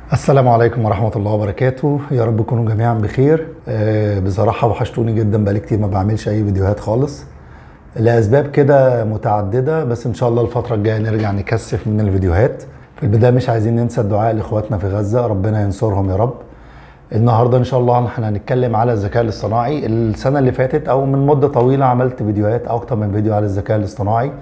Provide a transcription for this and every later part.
السلام عليكم ورحمة الله وبركاته يا رب تكونوا جميعا بخير آه، بصراحة وحشتوني جدا بقالي كتير ما بعملش أي فيديوهات خالص لأسباب كده متعددة بس إن شاء الله الفترة الجاية نرجع نكثف من الفيديوهات في البداية مش عايزين ننسى الدعاء لإخواتنا في غزة ربنا ينصرهم يا رب النهارده ان شاء الله احنا هنتكلم على الذكاء الاصطناعي السنه اللي فاتت او من مده طويله عملت فيديوهات او اكتر من فيديو على الذكاء الاصطناعي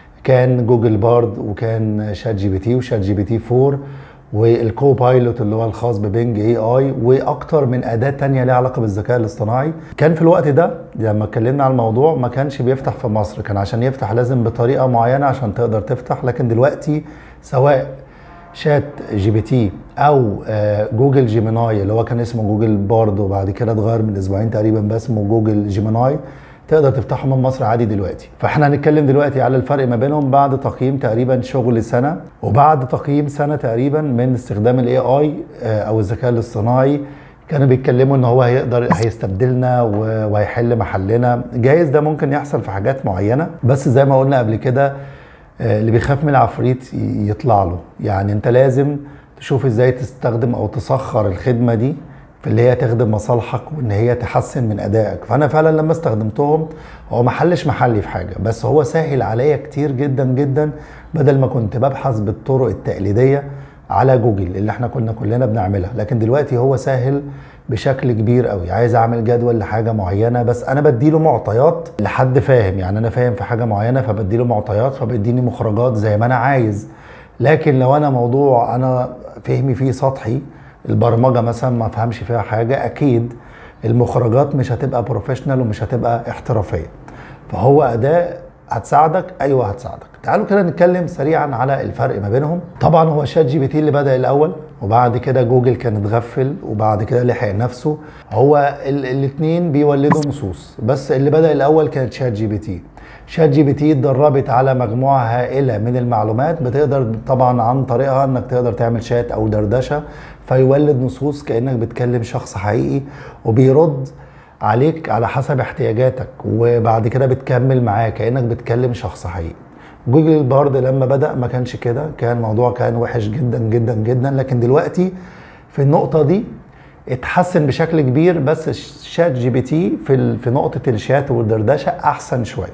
كان جوجل بارد وكان شات جي بي تي وشات جي بي تي 4 والكو بايلوت اللي هو الخاص ببنج اي اي واكتر من اداه تانية ليها علاقه بالذكاء الاصطناعي كان في الوقت ده لما اتكلمنا على الموضوع ما كانش بيفتح في مصر كان عشان يفتح لازم بطريقه معينه عشان تقدر تفتح لكن دلوقتي سواء شات جي بي تي او آه، جوجل جيميناي اللي هو كان اسمه جوجل بارد وبعد كده اتغير من اسبوعين تقريبا بقى اسمه جوجل جيميناي تقدر تفتحه من مصر عادي دلوقتي فاحنا هنتكلم دلوقتي على الفرق ما بينهم بعد تقييم تقريبا شغل سنه وبعد تقييم سنه تقريبا من استخدام الاي اي او الذكاء الاصطناعي كانوا بيتكلموا ان هو هيقدر هيستبدلنا و- وهيحل محلنا جايز ده ممكن يحصل في حاجات معينه بس زي ما قلنا قبل كده آه، اللي بيخاف من العفريت ي- يطلع له يعني انت لازم تشوف ازاي تستخدم او تسخر الخدمه دي في اللي هي تخدم مصالحك وان هي تحسن من ادائك فانا فعلا لما استخدمتهم هو ما حلش محلي في حاجه بس هو سهل عليا كتير جدا جدا بدل ما كنت ببحث بالطرق التقليديه على جوجل اللي احنا كنا كلنا بنعملها لكن دلوقتي هو سهل بشكل كبير قوي عايز اعمل جدول لحاجه معينه بس انا بديله معطيات لحد فاهم يعني انا فاهم في حاجه معينه فبديله معطيات فبيديني مخرجات زي ما انا عايز لكن لو انا موضوع انا فهمي فيه سطحي البرمجه مثلا ما فهمش فيها حاجه اكيد المخرجات مش هتبقى بروفيشنال ومش هتبقى احترافيه فهو اداه هتساعدك ايوه هتساعدك تعالوا كده نتكلم سريعا على الفرق ما بينهم طبعا هو شات جي بي تي اللي بدا الاول وبعد كده جوجل كان اتغفل وبعد كده لحق نفسه هو الاثنين بيولدوا نصوص بس اللي بدا الاول كانت شات جي بي تي شات جي بي تي اتدربت على مجموعه هائله من المعلومات بتقدر طبعا عن طريقها انك تقدر تعمل شات او دردشه فيولد نصوص كانك بتكلم شخص حقيقي وبيرد عليك على حسب احتياجاتك وبعد كده بتكمل معاه كانك بتكلم شخص حقيقي جوجل بارد لما بدا ما كانش كده كان الموضوع كان وحش جدا جدا جدا لكن دلوقتي في النقطه دي اتحسن بشكل كبير بس شات جي بي تي في ال- في نقطه الشات والدردشه احسن شويه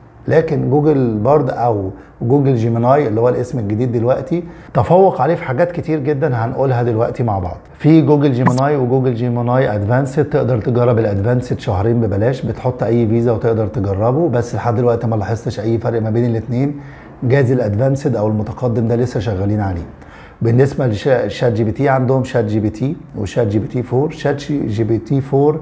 لكن جوجل بارد او جوجل جيميناي اللي هو الاسم الجديد دلوقتي تفوق عليه في حاجات كتير جدا هنقولها دلوقتي مع بعض في جوجل جيميناي وجوجل جيميناي ادفانسد تقدر تجرب الادفانسد شهرين ببلاش بتحط اي فيزا وتقدر تجربه بس لحد دلوقتي ما لاحظتش اي فرق ما بين الاثنين جاز الادفانسد او المتقدم ده لسه شغالين عليه بالنسبه لشات جي بي تي عندهم شات جي بي تي وشات جي بي تي 4 شات جي بي تي 4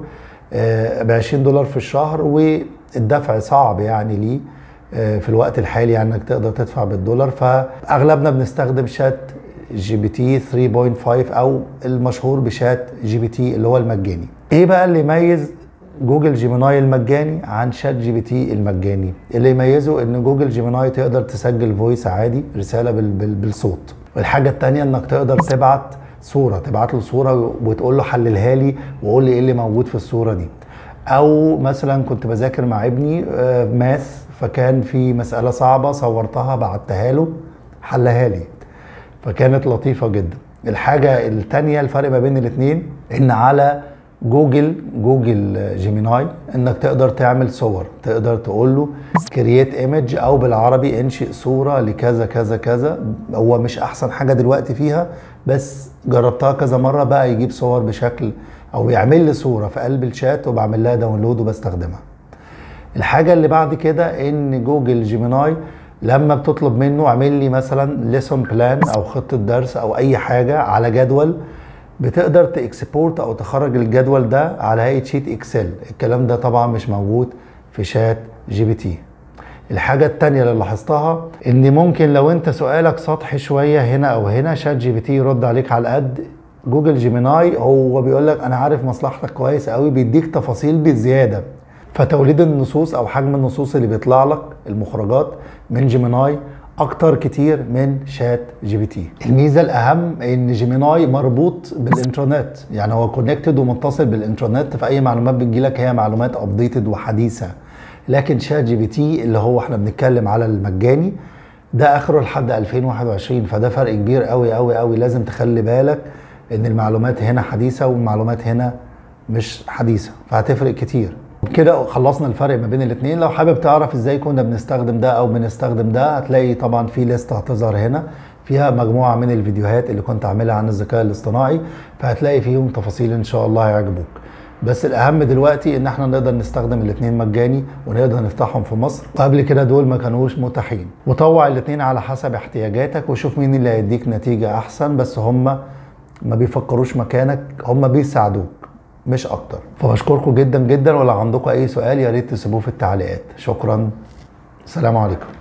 ب 20 دولار في الشهر والدفع صعب يعني ليه آه، في الوقت الحالي يعني انك تقدر تدفع بالدولار فاغلبنا بنستخدم شات جي بي تي 3.5 او المشهور بشات جي بي تي اللي هو المجاني ايه بقى اللي يميز جوجل جيميناي المجاني عن شات جي بي تي المجاني اللي يميزه ان جوجل جيميناي تقدر تسجل فويس عادي رساله بال بال بالصوت والحاجه التانية انك تقدر تبعت صوره تبعت له صوره وتقول له حللها لي وقول لي ايه اللي موجود في الصوره دي او مثلا كنت بذاكر مع ابني آه، ماث فكان في مساله صعبه صورتها بعتها له حلها لي فكانت لطيفه جدا الحاجه التانية الفرق ما بين الاثنين ان على جوجل جوجل جيميناي انك تقدر تعمل صور تقدر تقول له كرييت ايمج او بالعربي انشئ صوره لكذا كذا كذا هو مش احسن حاجه دلوقتي فيها بس جربتها كذا مره بقى يجيب صور بشكل او يعمل لي صوره في قلب الشات وبعمل لها داونلود وبستخدمها الحاجه اللي بعد كده ان جوجل جيميناي لما بتطلب منه اعمل لي مثلا ليسون بلان او خطه درس او اي حاجه على جدول بتقدر تاكسبورت او تخرج الجدول ده على هيئه شيت اكسل الكلام ده طبعا مش موجود في شات جي بي تي الحاجة التانية اللي لاحظتها ان ممكن لو انت سؤالك سطحي شوية هنا او هنا شات جي بي تي يرد عليك على قد جوجل جيميناي هو بيقول لك انا عارف مصلحتك كويس قوي بيديك تفاصيل بزيادة فتوليد النصوص او حجم النصوص اللي بيطلع لك المخرجات من جيميناي اكتر كتير من شات جي بي تي الميزه الاهم ان جيميناي مربوط بالانترنت يعني هو كونكتد ومتصل بالانترنت فاي معلومات بتجيلك هي معلومات ابديتد وحديثه لكن شات جي بي تي اللي هو احنا بنتكلم على المجاني ده اخره لحد 2021 فده فرق كبير قوي قوي قوي لازم تخلي بالك ان المعلومات هنا حديثه والمعلومات هنا مش حديثه فهتفرق كتير كده خلصنا الفرق ما بين الاثنين لو حابب تعرف ازاي كنا بنستخدم ده او بنستخدم ده هتلاقي طبعا في ليست هتظهر هنا فيها مجموعه من الفيديوهات اللي كنت عاملها عن الذكاء الاصطناعي فهتلاقي فيهم تفاصيل ان شاء الله هيعجبوك بس الاهم دلوقتي ان احنا نقدر نستخدم الاثنين مجاني ونقدر نفتحهم في مصر وقبل كده دول ما كانوش متاحين وطوع الاثنين على حسب احتياجاتك وشوف مين اللي هيديك نتيجه احسن بس هم ما بيفكروش مكانك هم بيساعدوك مش اكتر فبشكركم جدا جدا ولو عندكم اي سؤال يا ريت تسيبوه في التعليقات شكرا السلام عليكم